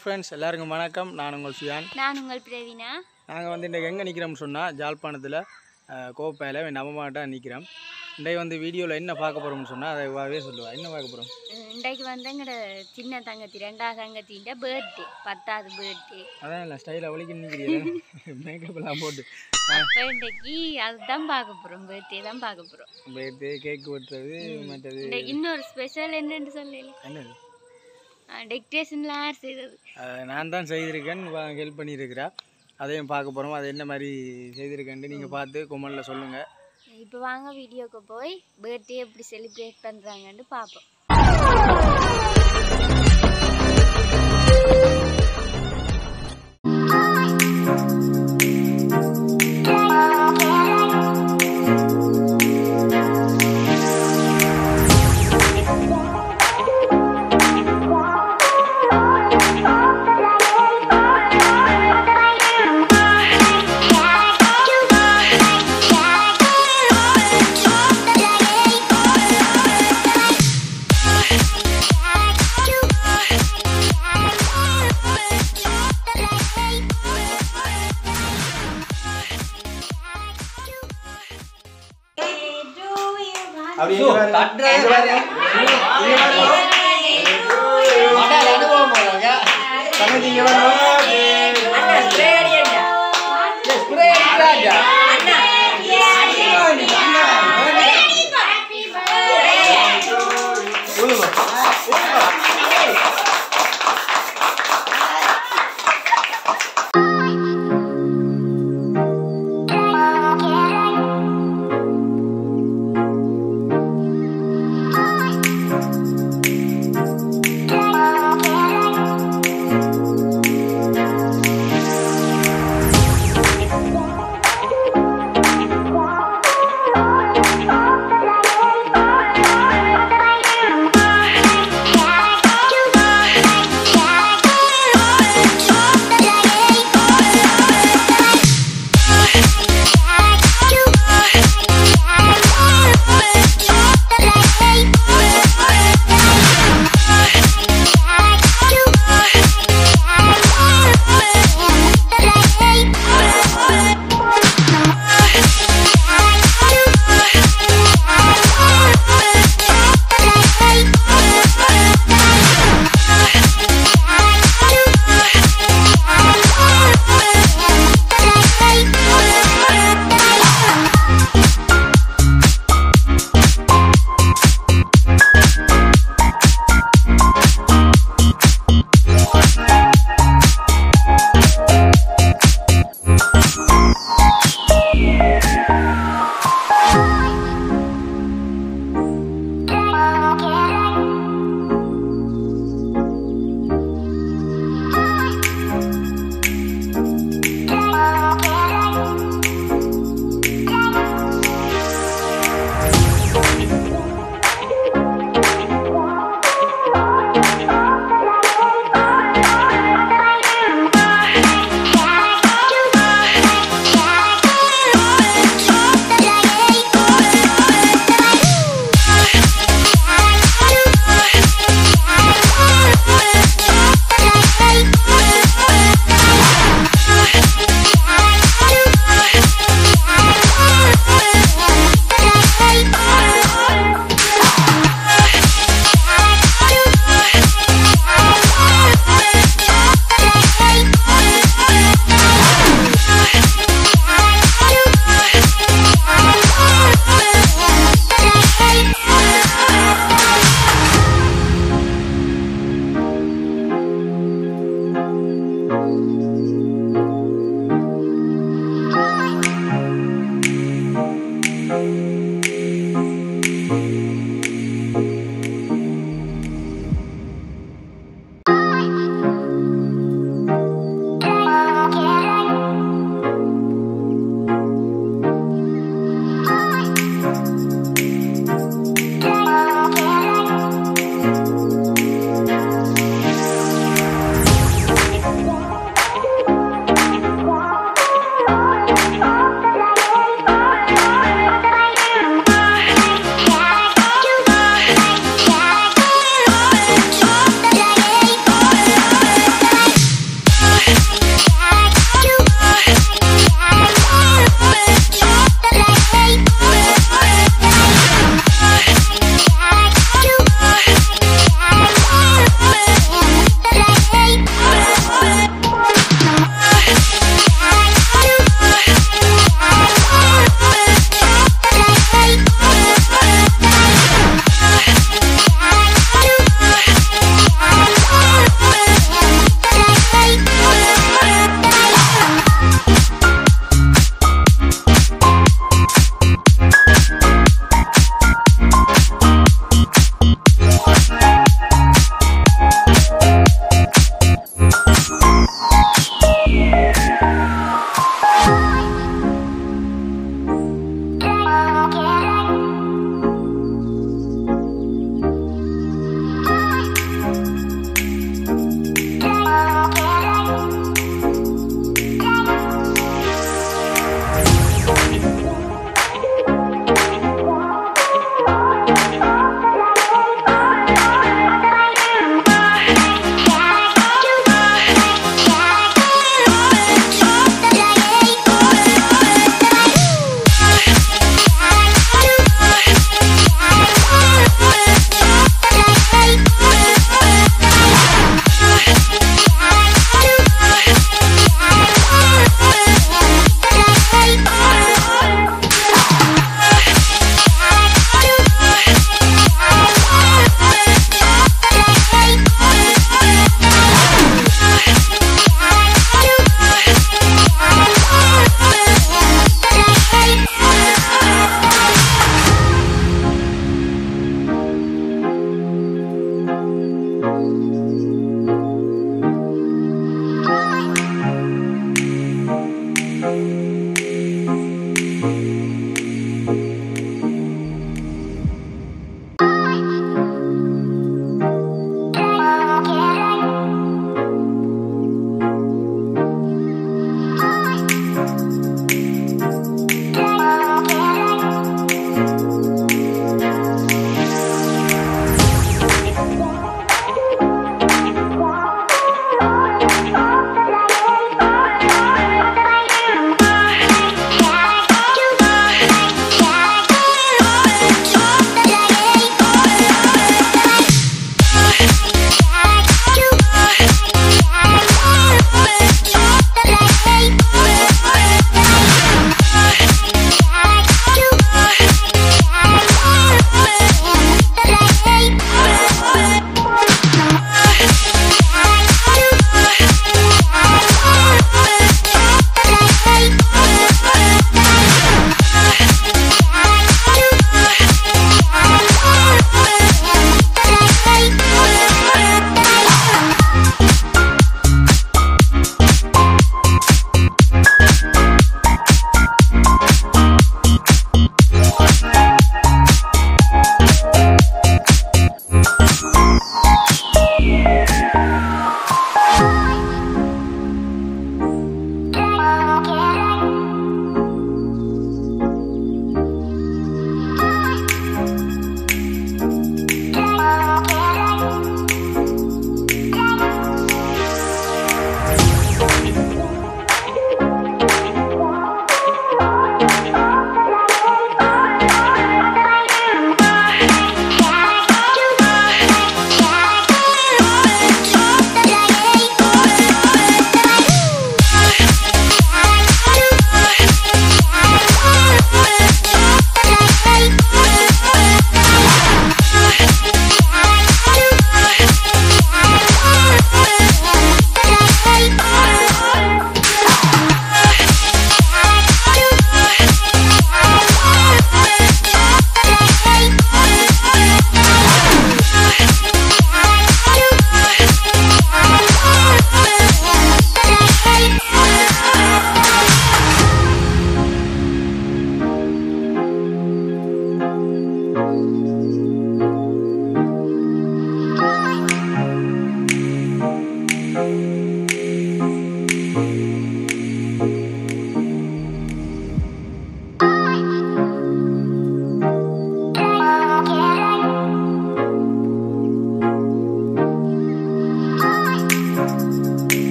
friends எல்லாருக்கும் வணக்கம் நான் உங்கள் சுயான் நான் உங்கள் பிரவீனா நாங்கள் வந்து இன்றைக்கு எங்கே நிற்கிறோம்னு சொன்னால் ஜாழ்ப்பாணத்தில் கோப்பையில் நம்மமாட்டா நிற்கிறோம் இன்றைக்கு வந்து வீடியோவில் என்ன பார்க்க போகிறோம்னு சொன்னால் அதை வாவே சொல்லுவா என்ன பார்க்க போகிறோம் அஹ் இன்றைக்கு வந்து எங்களோட சின்ன தங்கச்சி ரெண்டாவது தங்கச்சின்ற பர்த்டே பத்தாவது பர்த்டே அதான் இல்லை ஸ்டைலாக வலிக்கு நிற்கிறீங்க மேக்கப்லாம் போட்டு அப்போ இன்றைக்கு அதுதான் பார்க்க போகிறோம் பர்த்டே தான் பார்க்க போகிறோம் போயிட்டு கேக் வெட்டுறது மற்றது இன்றைக்கு இன்னொரு ஸ்பெஷல் என்னன்னு சொல்லல என்னது டெக்கரேஷன்லாம் யார் செய்தது அஹ் நான் தான் செய்திருக்கேன் ஹெல்ப் பண்ணியிருக்கிறா அதையும் பார்க்க போகிறோம் அது என்ன மாதிரி செய்திருக்கேன்ட்டு நீங்கள் பார்த்து கொமெண்டில் சொல்லுங்கள் இப்போ வாங்க வீடியோக்கு போய் பர்த்டே எப்படி செலிப்ரேட் பண்ணுறாங்கன்னு பார்ப்போம்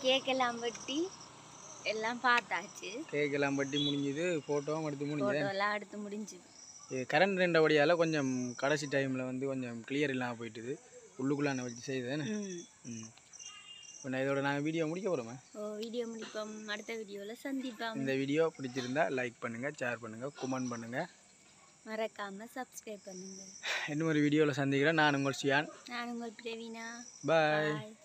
கேக் எல்லாம் வெட்டி எல்லாம் பார்த்தாச்சு கேக் எல்லாம் பட்டி முடிஞ்சுது ஃபோட்டோவும் எடுத்து முடிஞ்சுது ஃபோட்டோ எல்லாம் எடுத்து முடிஞ்சுது கரண்ட் ரெண்டபடியால் கொஞ்சம் கடைசி டைமில் வந்து கொஞ்சம் கிளியர் இல்லாமல் போயிட்டுது உள்ளுக்குள்ளான வச்சு செய்தேன்னு ம் ம் இப்போ நான் இதோட நாங்கள் வீடியோ முடிக்க போகிறோமே ஓ வீடியோ முடிப்போம் அடுத்த வீடியோவில் சந்திப்போம் இந்த வீடியோ பிடிச்சிருந்தா லைக் பண்ணுங்கள் ஷேர் பண்ணுங்கள் கமெண்ட் பண்ணுங்கள் மறக்காம சப்ஸ்கிரைப் பண்ணுங்க இன்னும் ஒரு வீடியோவில் சந்திக்கிறேன் நான் உங்கள் சியான் நான் உங்கள் பிரவீனா பாய் பாய்